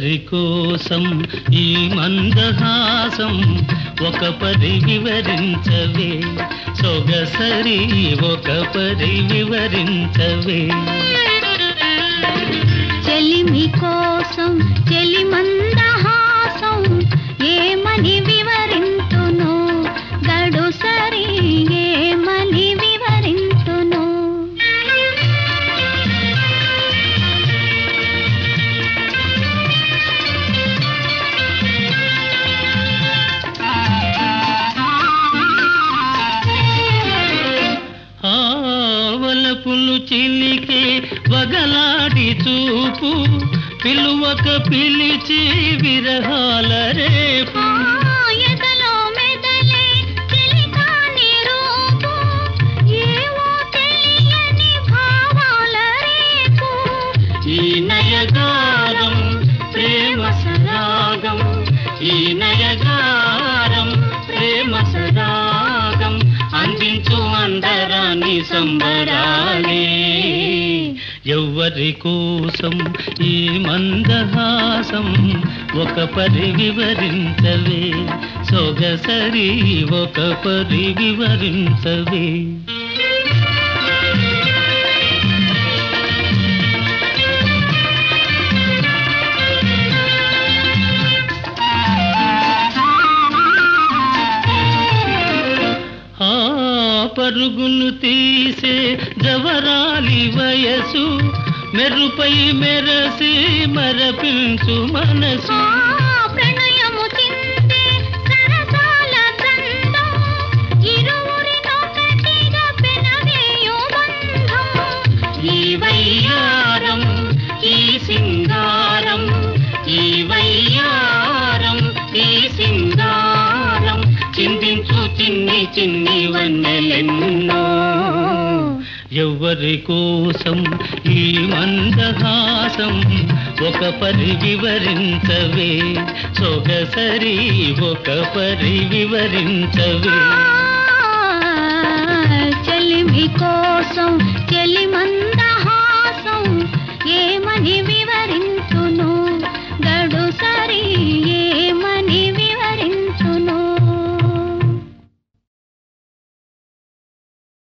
ఎవ్వరి కోసం ఈ మందహాసం ఒక పరి వివరించవే సొగసరి ఒక పరి వివరించవే చెలిమి కోసం చెలి మందహాసం ఏమని వివరింతును గడు సరి ఏమని వివరింతును ఆవలపులు చిలికే వగలాడి చూపు పిలువక పిలిచి విరహాల రేపు ఆ ఎదలో మెదలే చెలికాని రూపు ఏవో తెలియని భావాల రేపు ఈ నయగారం ప్రేమ సరాగం ఈ నయగారం ప్రేమ సరాగం అందించు అందరాని సంబరాలే ఎవ్వరి కోసం ఈ మందహాసం ఒక పరి వివరించవే సొగసరి ఒక పరి వివరించవే ఆ పరుగును తీసే జవరాలి వయసు మెరుపై మెరసి మరపించు మనసు ఆ ప్రణయము చిందే సరసాల గంధం ఇరువురినొకటిగా పెనవేయు బంధం ఈ వయ్యారం ఈ సింగారం ఈ వయ్యారం ఈ సింగారం చిందించు చిన్ని చిన్ని వన్నెలెన్నో ఎవ్వరి కోసం ఈ మందహాసం ఒక పరి వివరించవే సొగసరి ఒక పరి వివరించవే ఆ